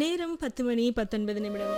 நேரம் பத்து மணி பத்தொன்பது நிமிடம்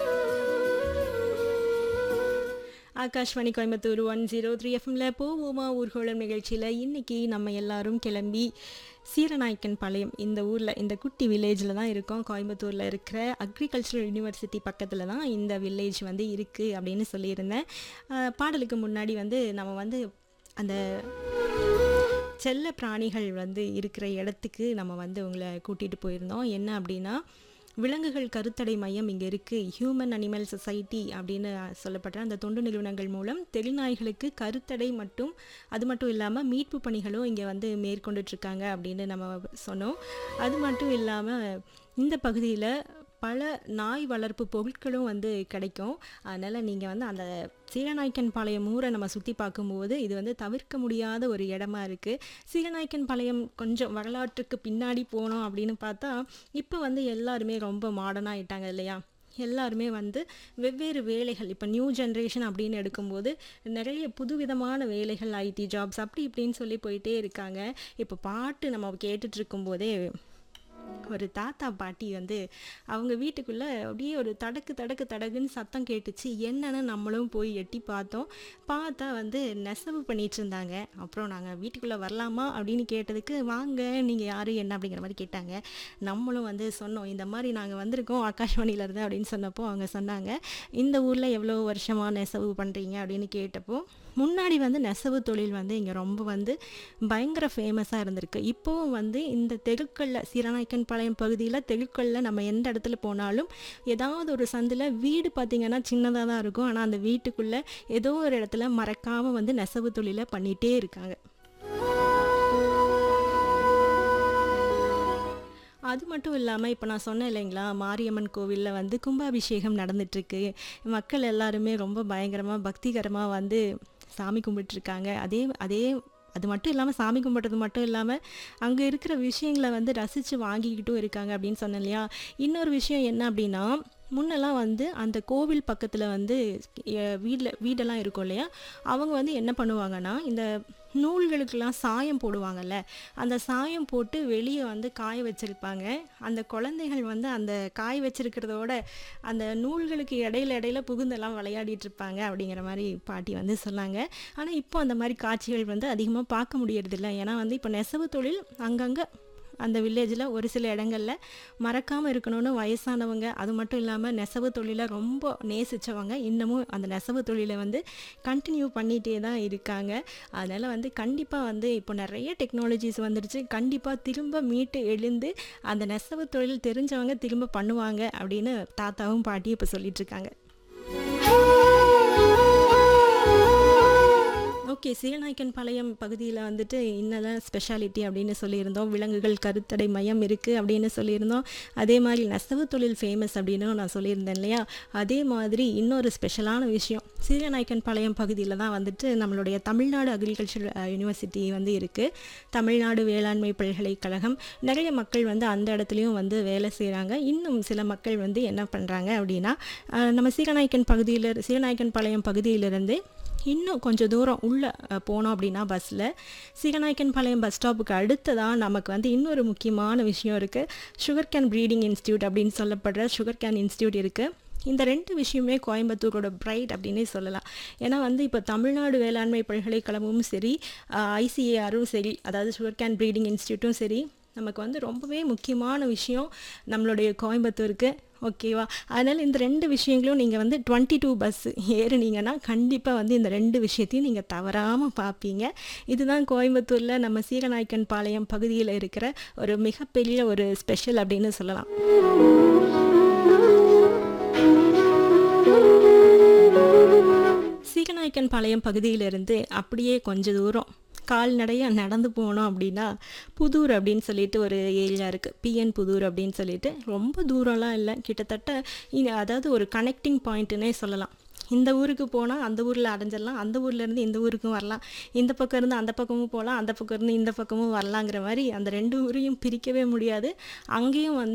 Akashvani Coimbatore one zero three எஃப்எம்ல போவோமா ஊர்கோளம் நிகழ்ச்சியில் இன்னைக்கு நம்ம எல்லாரும் கிளம்பி சீரநாயக்கன் பாளையம் இந்த ஊரில் இந்த குட்டி வில்லேஜில் தான் இருக்கோம் கோயம்புத்தூரில் இருக்கிற அக்ரிகல்ச்சரல் யூனிவர்சிட்டி பக்கத்தில் தான் இந்த வில்லேஜ் வந்து இருக்குது அப்படின்னு சொல்லியிருந்தேன் ஆஹ் பாடலுக்கு முன்னாடி வந்து நம்ம வந்து அந்த செல்ல பிராணிகள் வந்து இருக்கிற இடத்துக்கு நம்ம வந்து உங்களை கூட்டிகிட்டு போயிருந்தோம் என்ன அப்படின்னா விலங்குகள் கருத்தடை மையம் இங்கே இருக்குது ஹியூமன் அனிமல் சொசைட்டி அப்படின்னு சொல்லப்படுற அந்த தொண்டு நிறுவனங்கள் மூலம் தெருநாய்களுக்கு கருத்தடை மட்டும் அது மட்டும் இல்லாமல் மீட்பு பணிகளும் இங்கே வந்து மேற்கொண்டுட்ருக்காங்க அப்படின்னு நம்ம சொன்னோம் அது மட்டும் இல்லாமல் இந்த பகுதியில் பல நாய் வளர்ப்பு பொருட்களும் வந்து கிடைக்கும் அதனால் நீங்கள் வந்து அந்த சீரநாய்க்கன் பாளையம் ஊரை நம்ம சுற்றி பார்க்கும்போது இது வந்து தவிர்க்க முடியாத ஒரு இடமா இருக்குது சீரநாய்க்கன் பாளையம் கொஞ்சம் வரலாற்றுக்கு பின்னாடி போனோம் அப்படின்னு பார்த்தா இப்போ வந்து எல்லாருமே ரொம்ப மாடர்னாக ஆயிட்டாங்க இல்லையா எல்லாருமே வந்து வெவ்வேறு வேலைகள் இப்போ நியூ ஜென்ரேஷன் அப்படின்னு எடுக்கும்போது நிறைய புதுவிதமான வேலைகள் ஐடி ஜாப்ஸ் அப்படி இப்படின்னு சொல்லி போயிட்டே இருக்காங்க இப்போ பாட்டு நம்ம கேட்டுட்டு இருக்கும்போதே ஒரு தாத்தா பாட்டி வந்து அவங்க வீட்டுக்குள்ளே அப்படியே ஒரு தடக்கு தடக்கு தடக்குன்னு சத்தம் கேட்டுச்சு என்னன்னு நம்மளும் போய் எட்டி பார்த்தோம் பார்த்தா வந்து நெசவு பண்ணிட்டு இருந்தாங்க அப்புறம் நாங்கள் வீட்டுக்குள்ளே வரலாமா அப்படின்னு கேட்டதுக்கு வாங்க நீங்கள் யார் என்ன அப்படிங்கிற மாதிரி கேட்டாங்க நம்மளும் வந்து சொன்னோம் இந்த மாதிரி நாங்கள் வந்திருக்கோம் ஆகாஷ்வாணியில இருந்து அப்படின்னு சொன்னப்போ அவங்க சொன்னாங்க இந்த ஊரில் எவ்வளோ வருஷமாக நெசவு பண்ணுறீங்க அப்படின்னு கேட்டப்போ முன்னாடி வந்து நெசவு தொழில் வந்து இங்கே ரொம்ப வந்து பயங்கர ஃபேமஸாக இருந்திருக்கு இப்போவும் வந்து இந்த தெருக்களில் சீரநாயக்கன் பாளையம் பகுதியில் தெருக்களில் நம்ம எந்த இடத்துல போனாலும் ஏதாவது ஒரு சந்தில் வீடு பார்த்திங்கன்னா சின்னதாக தான் இருக்கும் ஆனால் அந்த வீட்டுக்குள்ளே ஏதோ ஒரு இடத்துல மறக்காமல் வந்து நெசவு தொழிலை பண்ணிகிட்டே இருக்காங்க அது மட்டும் இல்லாமல் இப்போ நான் சொன்னேன் இல்லைங்களா மாரியம்மன் கோவிலில் வந்து கும்பாபிஷேகம் நடந்துட்டுருக்கு மக்கள் எல்லாருமே ரொம்ப பயங்கரமாக பக்திகரமாக வந்து சாமி கும்பிட்டுருக்காங்க அதே அதே அது மட்டும் இல்லாமல் சாமி கும்பிட்றது மட்டும் இல்லாமல் அங்கே இருக்கிற விஷயங்களை வந்து ரசித்து வாங்கிக்கிட்டும் இருக்காங்க அப்படின்னு சொன்னேன் இல்லையா இன்னொரு விஷயம் என்ன அப்படின்னா முன்னெல்லாம் வந்து அந்த கோவில் பக்கத்தில் வந்து வீட்டில் வீடெல்லாம் இருக்கும் இல்லையா அவங்க வந்து என்ன பண்ணுவாங்கன்னா இந்த நூல்களுக்கெல்லாம் சாயம் போடுவாங்கல்ல அந்த சாயம் போட்டு வெளியே வந்து காய வச்சுருப்பாங்க அந்த குழந்தைகள் வந்து அந்த காய வச்சிருக்கிறதோட அந்த நூல்களுக்கு இடையில இடையில புகுந்தெல்லாம் விளையாடிட்டு இருப்பாங்க அப்படிங்கிற மாதிரி பாட்டி வந்து சொன்னாங்க ஆனால் இப்போ அந்த மாதிரி காட்சிகள் வந்து அதிகமாக பார்க்க முடியறதில்ல ஏன்னா வந்து இப்போ நெசவு தொழில் அங்கங்கே அந்த வில்லேஜில் ஒரு சில இடங்களில் மறக்காமல் இருக்கணும்னு வயசானவங்க அது மட்டும் இல்லாமல் நெசவு தொழிலை ரொம்ப நேசித்தவங்க இன்னமும் அந்த நெசவு தொழிலை வந்து கண்டினியூ பண்ணிகிட்டே தான் இருக்காங்க அதனால் வந்து கண்டிப்பாக வந்து இப்போ நிறைய டெக்னாலஜிஸ் வந்துடுச்சு கண்டிப்பாக திரும்ப மீட்டு எழுந்து அந்த நெசவு தொழில் தெரிஞ்சவங்க திரும்ப பண்ணுவாங்க அப்படின்னு தாத்தாவும் பாட்டியும் இப்போ சொல்லிகிட்ருக்காங்க ஓகே சீலநாயக்கன் பாளையம் பகுதியில் வந்துட்டு இன்னதான் ஸ்பெஷாலிட்டி அப்படின்னு சொல்லியிருந்தோம் விலங்குகள் கருத்தடை மையம் இருக்குது அப்படின்னு சொல்லியிருந்தோம் அதே மாதிரி நெசவு தொழில் ஃபேமஸ் அப்படின்னு நான் சொல்லியிருந்தேன் இல்லையா அதே மாதிரி இன்னொரு ஸ்பெஷலான விஷயம் சீலநாயக்கன் பாளையம் பகுதியில் தான் வந்துட்டு நம்மளுடைய தமிழ்நாடு அக்ரிகல்ச்சர் யூனிவர்சிட்டி வந்து இருக்குது தமிழ்நாடு வேளாண்மை பல்கலைக்கழகம் நிறைய மக்கள் வந்து அந்த இடத்துலையும் வந்து வேலை செய்கிறாங்க இன்னும் சில மக்கள் வந்து என்ன பண்ணுறாங்க அப்படின்னா நம்ம சீலநாயக்கன் பகுதியில் சீலநாயக்கன் பாளையம் பகுதியிலிருந்து இன்னும் கொஞ்சம் தூரம் உள்ளே போனோம் அப்படின்னா பஸ்ஸில் சீகநாயக்கன் பாளையம் பஸ் ஸ்டாப்புக்கு அடுத்ததாக நமக்கு வந்து இன்னொரு முக்கியமான விஷயம் இருக்குது சுகர் கேன் ப்ரீடிங் இன்ஸ்டியூட் அப்படின்னு சொல்லப்படுற சுகர் கேன் இன்ஸ்டியூட் இருக்குது இந்த ரெண்டு விஷயமே கோயம்புத்தூரோட பிரைட் அப்படின்னே சொல்லலாம் ஏன்னா வந்து இப்போ தமிழ்நாடு வேளாண்மை பல்கலைக்கழகமும் சரி ஐசிஏஆரும் சரி அதாவது சுகர் கேன் ப்ரீடிங் இன்ஸ்டியூட்டும் சரி நமக்கு வந்து ரொம்பவே முக்கியமான விஷயம் நம்மளுடைய கோயம்புத்தூருக்கு ஓகேவா அதனால் இந்த ரெண்டு விஷயங்களும் நீங்கள் வந்து டுவெண்ட்டி டூ பஸ் ஏறுனீங்கன்னா கண்டிப்பாக வந்து இந்த ரெண்டு விஷயத்தையும் நீங்கள் தவறாமல் பார்ப்பீங்க இதுதான் கோயம்புத்தூரில் நம்ம சீரநாயக்கன் பாளையம் பகுதியில் இருக்கிற ஒரு மிகப்பெரிய ஒரு ஸ்பெஷல் அப்படின்னு சொல்லலாம் சீகநாயக்கன் பாளையம் பகுதியிலிருந்து அப்படியே கொஞ்ச தூரம் கால்நடையாக நடந்து போனோம் அப்படின்னா புதூர் அப்படின்னு சொல்லிட்டு ஒரு ஏரியா இருக்குது பிஎன் புதூர் அப்படின்னு சொல்லிட்டு ரொம்ப தூரம்லாம் இல்லை கிட்டத்தட்ட இங்கே அதாவது ஒரு கனெக்டிங் பாயிண்ட்டுன்னே சொல்லலாம் இந்த ஊருக்கு போனால் அந்த ஊரில் அடைஞ்சிடலாம் அந்த ஊர்லேருந்து இந்த ஊருக்கும் வரலாம் இந்த பக்கம் இருந்து அந்த பக்கமும் போகலாம் அந்த பக்கம் இருந்து இந்த பக்கமும் வரலாங்கிற மாதிரி அந்த ரெண்டு ஊரையும் பிரிக்கவே முடியாது அங்கேயும் வந்து